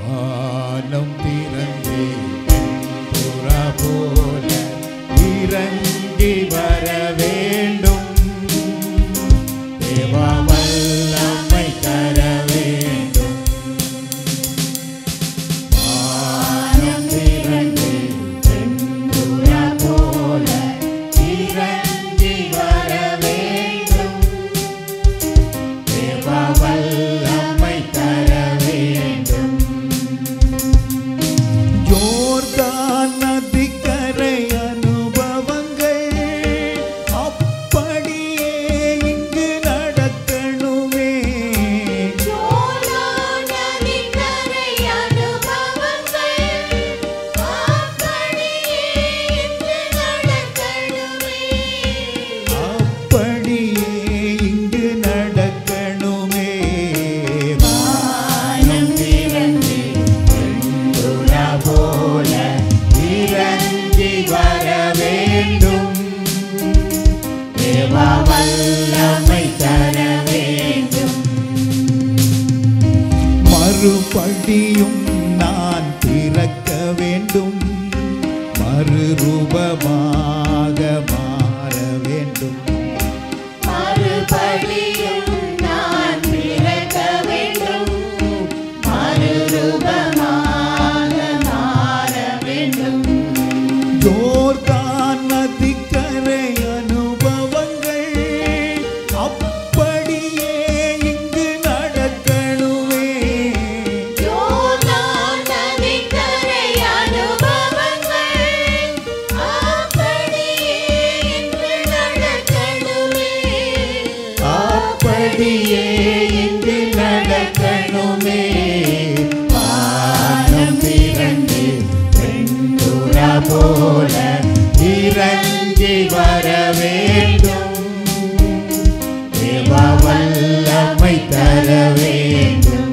வானம் திறந்து புறா போல இறங்கி வர வேண்டும் தேவா வல்லமை தர வேண்டும் வானம் திறந்து புறா போல இறங்கி வர வேண்டும் தேவா வல்லமை தர வேண்டும் ஜோர்தான் நதிக்கரை அனுபவங்கள் அப்படியே இங்கு நடக்கணுமே அப்படியே இங்கு நடக்கணுமே வானம் திறந்து வெண்புறா போல இறங்கி வர வேண்டும் தேவா வல்லமை தர வேண்டும் மறுபடியும் நான் பிறக்க வேண்டும் மறுரூபமாக மாற வேண்டும் மறுபடியும் நான் பிறக்க வேண்டும் மறுரூபமாக மாற வேண்டும் ஜோர்தான் நதிக்கரை அனுபவங்கள் அப்படியே இங்கு நடக்கணுமே யோர்தான் நதிக்கரை அனுபவங்கள் அப்படியே இன்று நடக்கணுமே அப்படியே இங்கு நடக்கணுமே வானம் திறந்து வெண்புறா போல இறங்கி வர வேண்டும் தேவா வல்லமை தர வேண்டும்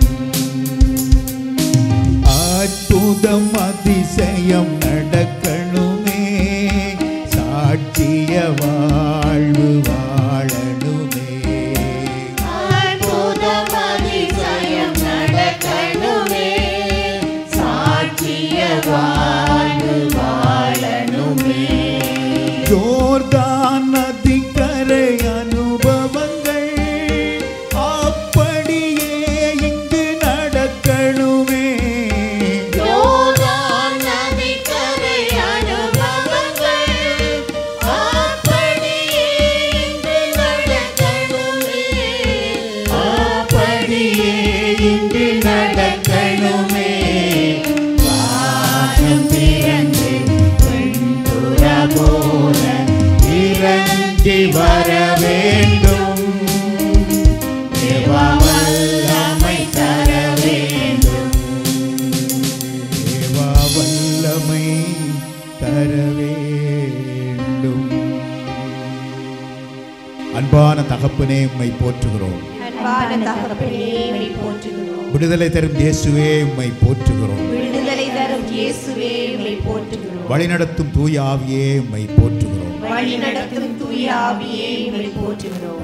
அற்புதம் அதிசயம் நடக்கணுமே சாட்சிய வாழ்வு வாழணுமே அற்புதம் அதிசயம் நடக்கணுமே சாட்சிய வாழ்வு வாழணுமே ஜோர்தான் நதிக்கரை அனுபவங்கள் அப்படியே இங்கு நடக்கணுமே யோர்தான் நதிக்கரை அனுபவங்கள் அப்படியே இன்று நடக்கணுமே அப்படியே இங்கு நடக்கணுமே வானம் திறந்து வெண்புறா போல இறங்கி வர வேண்டும் தேவா வல்லமை தர வேண்டும் தேவா வல்லமை தர வேண்டும் அன்பான தகப்பனே உம்மை போற்றுகிறோம் அன்பான தகப்பனே உம்மை போற்றுகிறோம் விடுதலை தரும் இயேசுவே உம்மை போற்றுகிறோம் விடுதலை தரும் இயேசுவே உம்மை போற்றுகிறோம் வழிநடத்தும் தூய ஆவியே உம்மை போற்றுகிறோம் வழி நடத்தும் தூய ஆவியே உம்மை போற்றுகிறோம்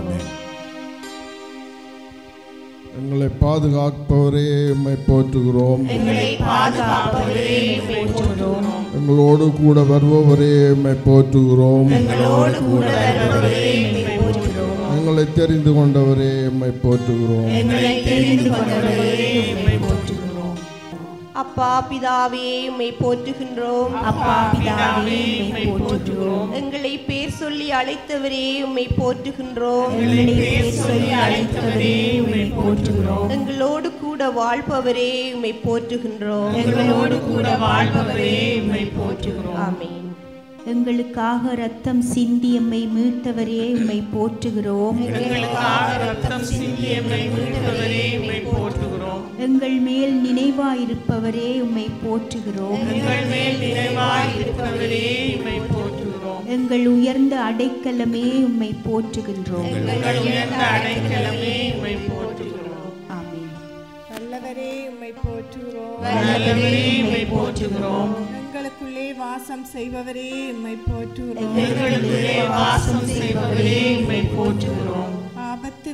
எங்களை பாதுகாப்பவரே உம்மை போற்றுகிறோம் எங்களை பாதுகாப்பவரே உம்மை போற்றுகிறோம் எங்களோடு கூட வருபவரே உம்மை போற்றுகிறோம் எங்களோடு கூட வருபவரே உம்மை போற்றுகிறோம் எங்களை தெரிந்து கொண்டவரே உம்மை போற்றுகிறோம் எங்களை தெரிந்து கொண்டவரே உம்மை போற்றுகிறோம் அப்பா பிதாவே உம்மை போற்றுகின்றோம் அப்பா பிதாவே உம்மை போற்றுகிறோம் எங்களை பேர் சொல்லி அழைத்தவரே உம்மை போற்றுகின்றோம் எங்களை பேர் சொல்லி அழைத்தவரே உம்மை போற்றுகிறோம் எங்களோடு கூட வாழ்பவரே உம்மை போற்றுகின்றோம் எங்களோடு கூட வாழ்பவரே உம்மை போற்றுகிறோம் ஆமென் எங்களுக்காக ரத்தம் சிந்தி எம்மை மீட்டவரே உம்மை போற்றுகிறோம் எங்களுக்காக ரத்தம் சிந்தியமை மீட்டவரே உம்மை போற்றுகிறோம் எங்கள் மேல் நினைவாயிருப்பவரே உம்மை போற்றுகிறோம் எங்கள் மேல் நினைவாய் இருப்பவரே உம்மை போற்றுகிறோம் எங்கள் உயர்ந்த அடைக்கலமே உம்மை போற்றுகின்றோம் எங்கள் உயர்ந்த அடைக்கலமே உம்மை போற்றுகிறோம் ஆமென் வல்லவரே உம்மை போற்றுகிறோம் வல்லவரே உம்மை போற்றுகிறோம் எங்களுக்குள்ளே வாசம் செய்பவரே உம்மை போற்றுகிறோம் எங்களுக்குள்ளே வாசம் செய்பவரே உம்மை போற்றுகிறோம் ஆபத்து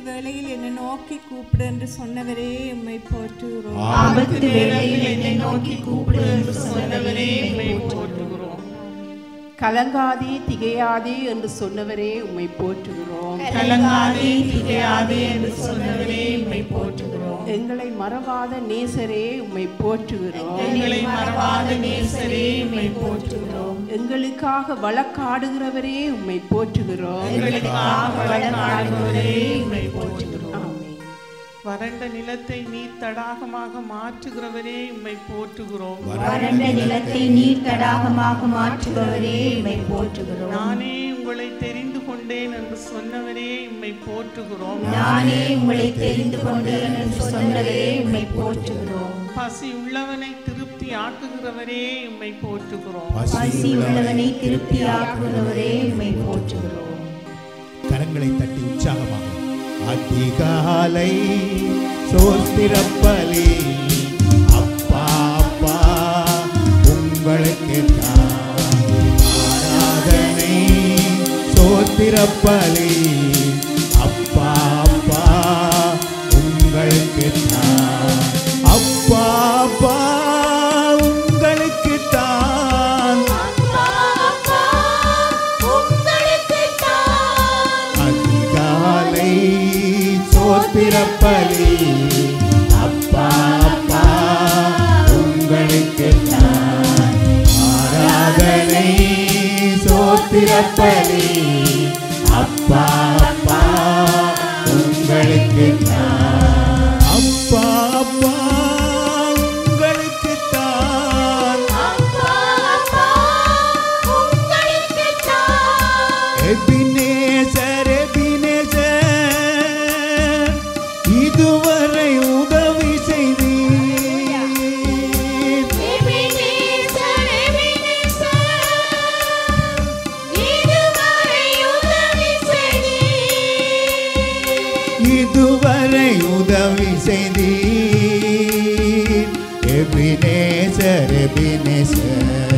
வேளையில் என்னை நோக்கி கூப்பிடு என்று சொன்னவரே உம்மை போற்றுகிறோம் ஆபத்து வேளையில் என்னை நோக்கி கூப்பிடு என்று சொன்னவரே உம்மை போற்றுகிறோம் கலங்காதே திகையாதே என்று சொன்னவரே உம்மை போற்றுகிறோம் கலங்காதே திகையாதே என்று சொன்னவரே உம்மை போற்றுகிறோம் எங்களை மறவாத நேசரே உம்மை போற்றுகிறோம் எங்களை மறவாத நேசரே உம்மை போற்றுகிறோம் எங்களுக்காக வழக்காடுகிறவரே உம்மை போற்றுகிறோம் எங்களுக்காக வழக்காடுகிறவரே உம்மை போற்றுகிறோம் ஆமென். வறண்ட நிலத்தை நீர் தடாகமாக மாற்றுகிறவரே உம்மை போற்றுகிறோம் வறண்ட நிலத்தை நீர் தடாகமாக மாற்றுபவரே உம்மை போற்றுகிறோம் நானே உங்களை தெரிந்து கொண்டேன் என்று சொன்னவரே உம்மை போற்றுகிறோம் நானே உங்களை தெரிந்து கொண்டேன் என்று சொன்னவரே உம்மை போற்றுகிறோம் பசி உள்ளவனை திருப்தி ஆக்குகிறவரே உம்மை போற்றுகிறோம் பசி உள்ளவனை திருப்தி ஆக்குகிறவரே உம்மை போற்றுகிறோம் கரங்களை தட்டி உற்சாகமாக அதிகாலை சோஸ்திரப்பலி அப்பா அப்பா உங்களுக்கு ஆராதனை சோத்திரப்பலி அப்பா அப்பா உங்களுக்கு அப்பா அப்பா உங்களுக்கு தான் அதிகாலை சோத்திரப்பலி அப்பா அப்பா உங்களுக்கு தான் ஆராதனை சோத்திரப்பலி அப்பா அப்பா உங்களுக்கு தான் அப்பா அப்பா உங்களுக்கு தான் எபினேசர் எபினேசர் இதுவரை உதவி செய்தீர் இதுவரை உதவி செய்தீர் எபினேசர் எபினேசர்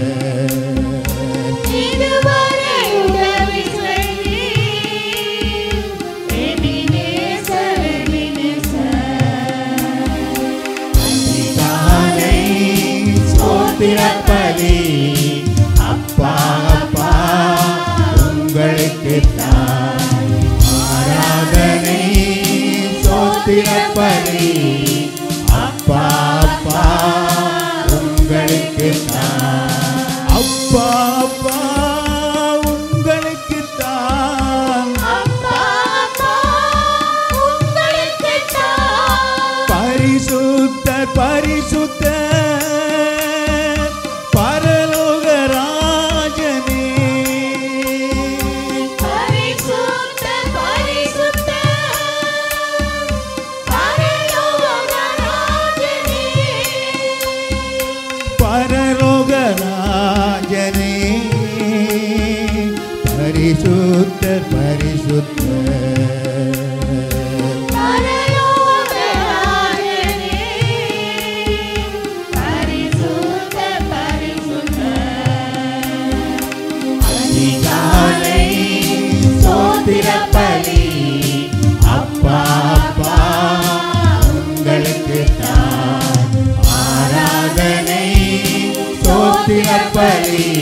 அதிகாலை சோத்திரப்பலி அப்பா அப்பா உங்களுக்கு தான் ஆராதனை சோத்திரப்பலி அப்பா அப்பா உங்களுக்கு தான் அப்பா அப்பா உங்களுக்கு தான் பரிசுத்த பரிசுத்த பரலோக ராஜனே பரலோக ராஜனே பரிசுத்த பரிசுத்த அதிகாலை சோத்திரப்பலி அப்பா அப்பா உங்களுக்கு தான் ஆராதனை சோத்திரப்பலி